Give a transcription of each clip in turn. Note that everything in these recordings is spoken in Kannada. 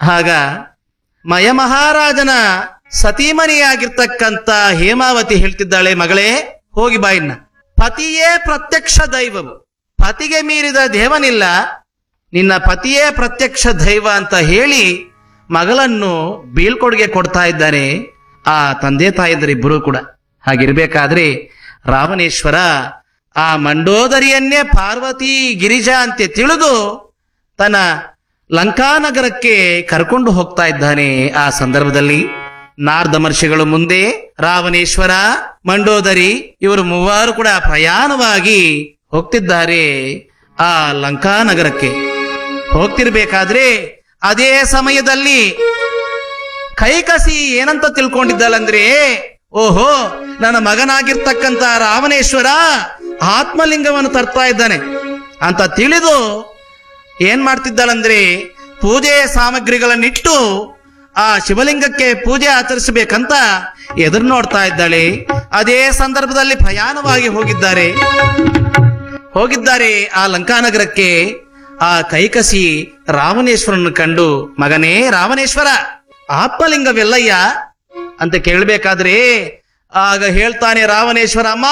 ಆಗ ಮಯಮಹಾರಾಜನ ಸತೀಮಣಿಯಾಗಿರ್ತಕ್ಕಂತ ಹೇಮಾವತಿ ಹೇಳ್ತಿದ್ದಾಳೆ ಮಗಳೇ ಹೋಗಿ ಬಾಯಿನ್ನ ಪತಿಯೇ ಪ್ರತ್ಯಕ್ಷ ದೈವವು ಪತಿಗೆ ಮೀರಿದ ದೇವನಿಲ್ಲ ನಿನ್ನ ಪತಿಯೇ ಪ್ರತ್ಯಕ್ಷ ದೈವ ಅಂತ ಹೇಳಿ ಮಗಳನ್ನು ಬೀಳ್ಕೊಡುಗೆ ಕೊಡ್ತಾ ಇದ್ದಾನೆ ಆ ತಂದೆ ತಾಯಿದರಿಬ್ಬರು ಕೂಡ ಹಾಗಿರ್ಬೇಕಾದ್ರೆ ರಾವಣೇಶ್ವರ ಆ ಮಂಡೋದರಿಯನ್ನೇ ಪಾರ್ವತಿ ಗಿರಿಜಾ ಅಂತ ತಿಳಿದು ತನ್ನ ಲಂಕಾನಗರಕ್ಕೆ ಕರ್ಕೊಂಡು ಹೋಗ್ತಾ ಇದ್ದಾನೆ ಆ ಸಂದರ್ಭದಲ್ಲಿ ನಾರ್ದ ಮಹರ್ಷಿಗಳು ಮುಂದೆ ರಾವಣೇಶ್ವರ ಮಂಡೋದರಿ ಇವರು ಮೂವರು ಕೂಡ ಪ್ರಯಾಣವಾಗಿ ಹೋಗ್ತಿದ್ದಾರೆ ಆ ಲಂಕಾನಗರಕ್ಕೆ ಹೋಗ್ತಿರ್ಬೇಕಾದ್ರೆ ಅದೇ ಸಮಯದಲ್ಲಿ ಕೈಕಸಿ ಏನಂತ ತಿಳ್ಕೊಂಡಿದ್ದಾಳಂದ್ರೆ ಓಹೋ ನನ್ನ ಮಗನಾಗಿರ್ತಕ್ಕಂತ ರಾವಣೇಶ್ವರ ಆತ್ಮಲಿಂಗವನ್ನು ತರ್ತಾ ಇದ್ದಾನೆ ಅಂತ ತಿಳಿದು ಏನ್ ಮಾಡ್ತಿದ್ದಾಳಂದ್ರೆ ಪೂಜೆ ಸಾಮಗ್ರಿಗಳನ್ನಿಟ್ಟು ಆ ಶಿವಲಿಂಗಕ್ಕೆ ಪೂಜೆ ಆಚರಿಸಬೇಕಂತ ಎದುರು ನೋಡ್ತಾ ಇದ್ದಾಳೆ ಅದೇ ಸಂದರ್ಭದಲ್ಲಿ ಪ್ರಯಾಣವಾಗಿ ಹೋಗಿದ್ದಾರೆ ಹೋಗಿದ್ದಾರೆ ಆ ಲಂಕಾನಗರಕ್ಕೆ ಆ ಕೈಕಸಿ ರಾವಣೇಶ್ವರನ ಕಂಡು ಮಗನೇ ರಾವಣೇಶ್ವರ ಆತ್ಮಲಿಂಗವೆಲ್ಲಯ್ಯ ಅಂತ ಕೇಳಬೇಕಾದ್ರೆ ಆಗ ಹೇಳ್ತಾನೆ ರಾವಣೇಶ್ವರ ಅಮ್ಮ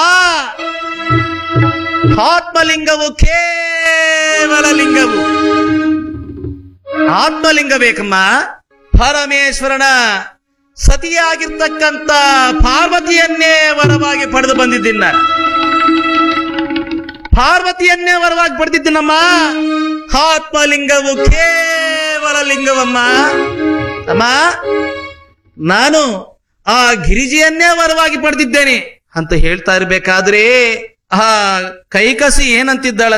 ಆತ್ಮಲಿಂಗವು ಕೇವಲ ಲಿಂಗವು ಆತ್ಮಲಿಂಗ ಬೇಕಮ್ಮ ಪರಮೇಶ್ವರನ ಸತಿಯಾಗಿರ್ತಕ್ಕಂತ ಪಾರ್ವತಿಯನ್ನೇ ವರವಾಗಿ ಪಡೆದು ಬಂದಿದ್ದೀನಿ ನಾನು ಪಾರ್ವತಿಯನ್ನೇ ವರವಾಗಿ ಪಡೆದಿದ್ದೀನಮ್ಮ ಆತ್ಮಲಿಂಗವು ಕೇವಲ ಲಿಂಗವಮ್ಮ ಅಮ್ಮ ನಾನು ಆ ಗಿರಿಜೆಯನ್ನೇ ವರವಾಗಿ ಪಡೆದಿದ್ದೇನೆ ಅಂತ ಹೇಳ್ತಾ ಇರ್ಬೇಕಾದ್ರೆ ಆ ಕೈಕಸಿ ಏನಂತಿದ್ದಾಳ